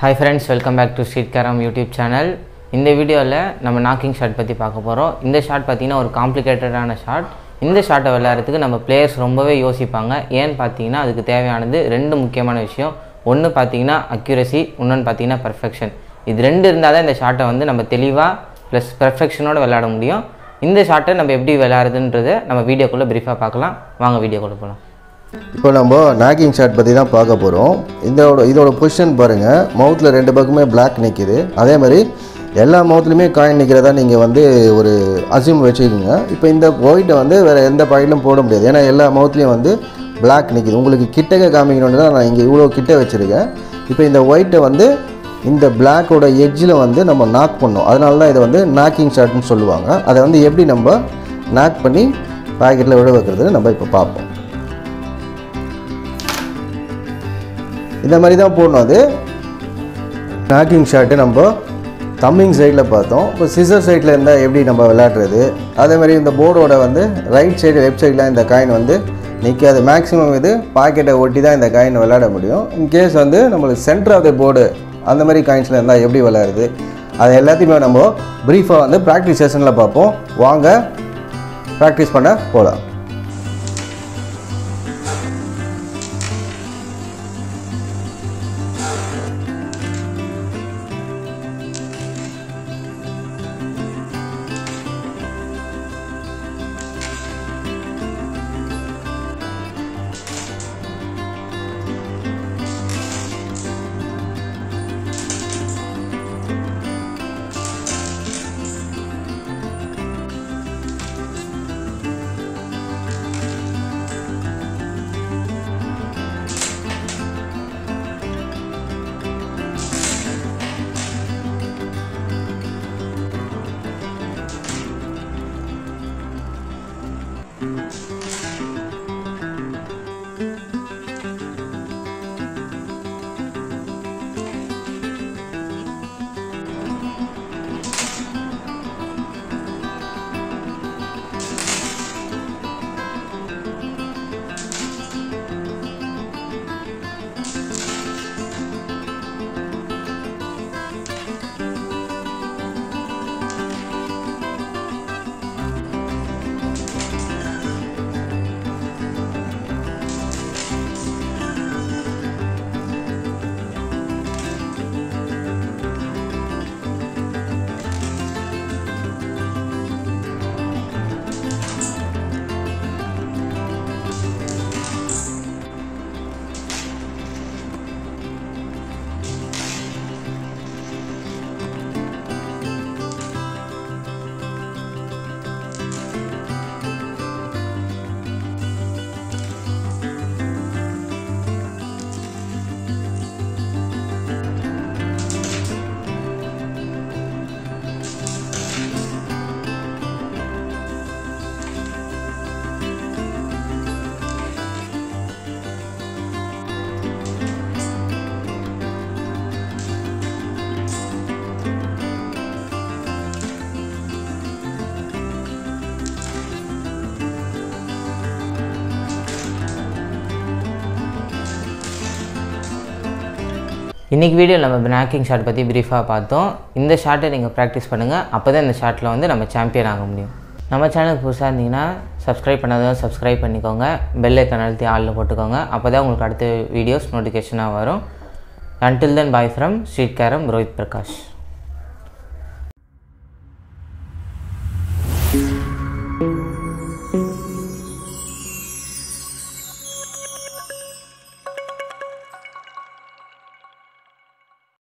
hi friends welcome back to street carrom YouTube channel இந்த வீடியோவில் நம்ம நாக்கிங் ஷாட் பற்றி பார்க்க போகிறோம் இந்த ஷாட் பார்த்திங்கன்னா ஒரு காம்ப்ளிகேட்டடான ஷாட் இந்த ஷாட்டை விளையாடுறதுக்கு நம்ம பிளேயர்ஸ் ரொம்பவே யோசிப்பாங்க ஏன்னு பார்த்தீங்கன்னா அதுக்கு தேவையானது ரெண்டு முக்கியமான விஷயம் ஒன்று பார்த்தீங்கன்னா அக்யூரசி இன்னொன்று பார்த்தீங்கன்னா பர்ஃபெக்ஷன் இது ரெண்டு இருந்தால் தான் இந்த ஷாட்டை வந்து நம்ம தெளிவாக ப்ளஸ் பெர்ஃபெக்ஷனோட விளையாட முடியும் இந்த ஷாட்டை நம்ம எப்படி விளையாடுறதுன்றதை நம்ம வீடியோக்குள்ளே ப்ரீஃபாக பார்க்கலாம் வாங்க வீடியோக்குள்ளே போகலாம் இப்போ நம்ம நாக்கிங் ஷாட் பற்றி தான் பார்க்க போகிறோம் இதோட இதோட பொசிஷன் பாருங்கள் மவுத்தில் ரெண்டு பக்கமே பிளாக் நிற்கிது அதே மாதிரி எல்லா மவுத்துலையுமே காயின் நிற்கிறதா நீங்கள் வந்து ஒரு அசியூம் வச்சுக்கோங்க இப்போ இந்த ஒயிட்டை வந்து வேறு எந்த பாக்கெட்லையும் போட முடியாது ஏன்னா எல்லா மவுத்லேயும் வந்து பிளாக் நிற்கிது உங்களுக்கு கிட்டக்க காமிக்கணுன்னு தான் நான் இங்கே இவ்வளோ கிட்ட வச்சுருக்கேன் இப்போ இந்த ஒயிட்டை வந்து இந்த பிளாக்கோட எட்ஜில் வந்து நம்ம நாக் பண்ணோம் அதனால தான் இதை வந்து நாக்கிங் ஷாட்னு சொல்லுவாங்க அதை வந்து எப்படி நம்ம நாக் பண்ணி பாக்கெட்டில் விட வைக்கிறதுன்னு நம்ம இப்போ பார்ப்போம் இந்த மாதிரி தான் போடணும் அது நாக்கிங் ஷாட்டு நம்ம தம்மிங் சைடில் பார்த்தோம் இப்போ சிசர் சைடில் இருந்தால் எப்படி நம்ம விளையாடுறது அதே மாதிரி இந்த போர்டோட வந்து ரைட் சைடு லெஃப்ட் சைடில் இந்த காயின் வந்து நிற்காது மேக்ஸிமம் இது பாக்கெட்டை ஒட்டி தான் இந்த காயின் விளையாட முடியும் இன்கேஸ் வந்து நம்மளுக்கு சென்டர் ஆஃப் த போர்டு அந்த மாதிரி காயின்ஸில் இருந்தால் எப்படி விளையாடுறது அது எல்லாத்தையுமே நம்ம ப்ரீஃபாக வந்து ப்ராக்டிஸ் செஷனில் பார்ப்போம் வாங்க ப்ராக்டிஸ் பண்ண போகலாம் இன்றைக்கி வீடியோ நம்ம நாக்கிங் ஷாட் பற்றி ப்ரீஃபாக பார்த்தோம் இந்த ஷாட்டை நீங்கள் ப்ராக்டிஸ் பண்ணுங்கள் அப்போ தான் இந்த ஷாட்டில் வந்து நம்ம சாம்பியன் ஆக முடியும் நம்ம சேனலுக்கு புதுசாக இருந்தீங்கன்னா சப்ஸ்கிரைப் பண்ணாதவங்க சப்ஸ்கிரைப் பண்ணிக்கோங்க பெல் ஐக்கன் அழுத்தி ஆளில் போட்டுக்கோங்க அப்போ தான் உங்களுக்கு அடுத்த வீடியோஸ் நோட்டிஃபிகேஷனாக வரும் until then bye from street carrom Rohit Prakash